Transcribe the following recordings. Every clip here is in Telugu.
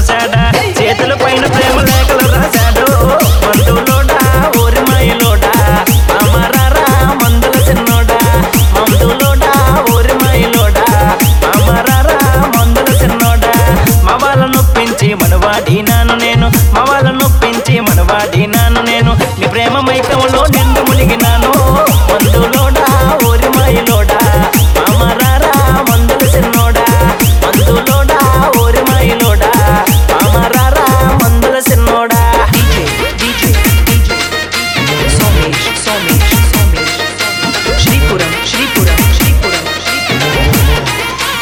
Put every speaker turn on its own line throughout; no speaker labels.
చూశాడా చేతుల పైన ప్రేమ లేఖలు రాశాడు మందులోడా ఊరి మాయలోడా అమరారా మందుల చిన్నోడా మందులోడా ఊరి మాయలోడా అమరారా మందుల చిన్నోడా మా వాళ్ళ నొప్పించి మనవాడి నాను నేను మా వాళ్ళ నొప్పించి మనవాడి నాను నేను నీ ప్రేమ మైకంలో నిండు మునిగినాను మందులోడా ఊరి మాయలోడా అమరారా మందుల చిన్నోడా మందులోడా ఊరి మాయలోడా అమరారా మందుల చిన్నోడా
DJ, DJ, DJ. Somesh, Somesh, Somesh. Shripuram, Shripuram, Shripuram, Shripuram.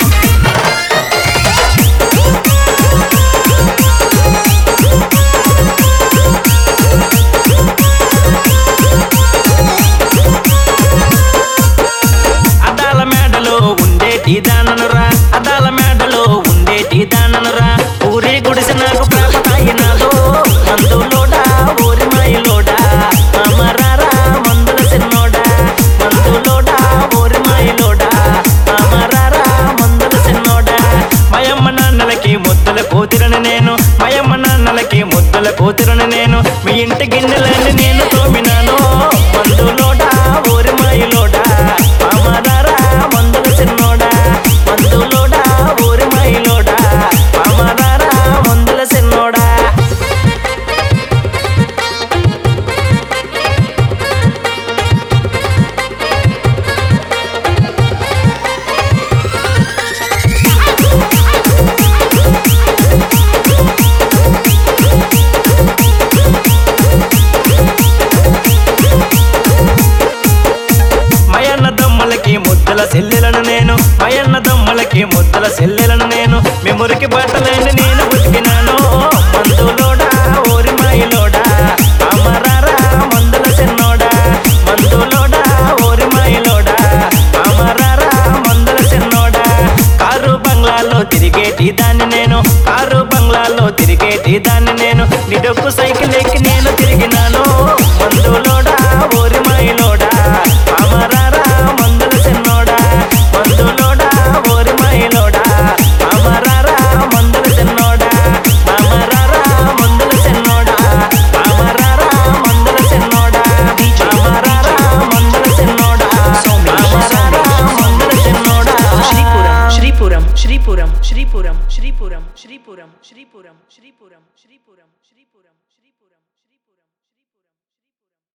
అద్దాల మేడలో ఉండేటి దాననురా అద్దాల మేడలో ఉండేటి దాననురా ఊరి గుడిసె నాకు ప్రాపతాయినాదో మందులోడా ఊరి మాయలోడా అమరారా మందుల చిన్నోడా మందులోడా ఊరి మాయలోడా అమరారా మందుల చిన్నోడా మయమ్మ నాన్నలకి ముద్దల కూతురని నేను మయమ్మ నాన్నలకి ముద్దల కూతురని నేను మీ ఇంటి గిన్నెలన్నీ నేను తోమినాను మందులోడా ఊరి మాయలోడా పామరారా మందుల చిన్నోడా మందులోడా ఊరి మాయలోడా పామరారా మందుల చిన్నోడా మయన్న దమ్ములకి ముద్దల సెల్లెలను నేను మయన్న దమ్ములకి ముద్దల సెల్లెలను నేను మెమురికి బట్టలని నేను ఉతికినాను మందులోడా ఊరి మాయలోడా అమరారా మందుల చిన్నోడా మందులోడా ఊరి మాయలోడా అమరారా మందుల చిన్నోడా కారు బంగ్లాలో తిరిగేటి దాన్ని నేను కారు బంగ్లాలో తిరిగేటి దాన్ని నేను నిడొక్కు సైకిల్ ఎక్కి నేను తిరిగినాను మందులోడా ఊరి మాయలోడా అమరారా మందుల చిన్నోడా మందులోడా ఊరి మాయలోడా అమరారా మందుల చిన్నోడా అమరారా మందుల చిన్నోడా అమరారా మందుల చిన్నోడా అమరారా మందుల చిన్నోడా అమరారా మందుల చిన్నోడా
Shripuram, Shripuram, Shripuram, Shripuram, Shripuram, Shripuram, Shripuram, Shripuram, Shripuram, Shripuram, Shripuram, Shripuram.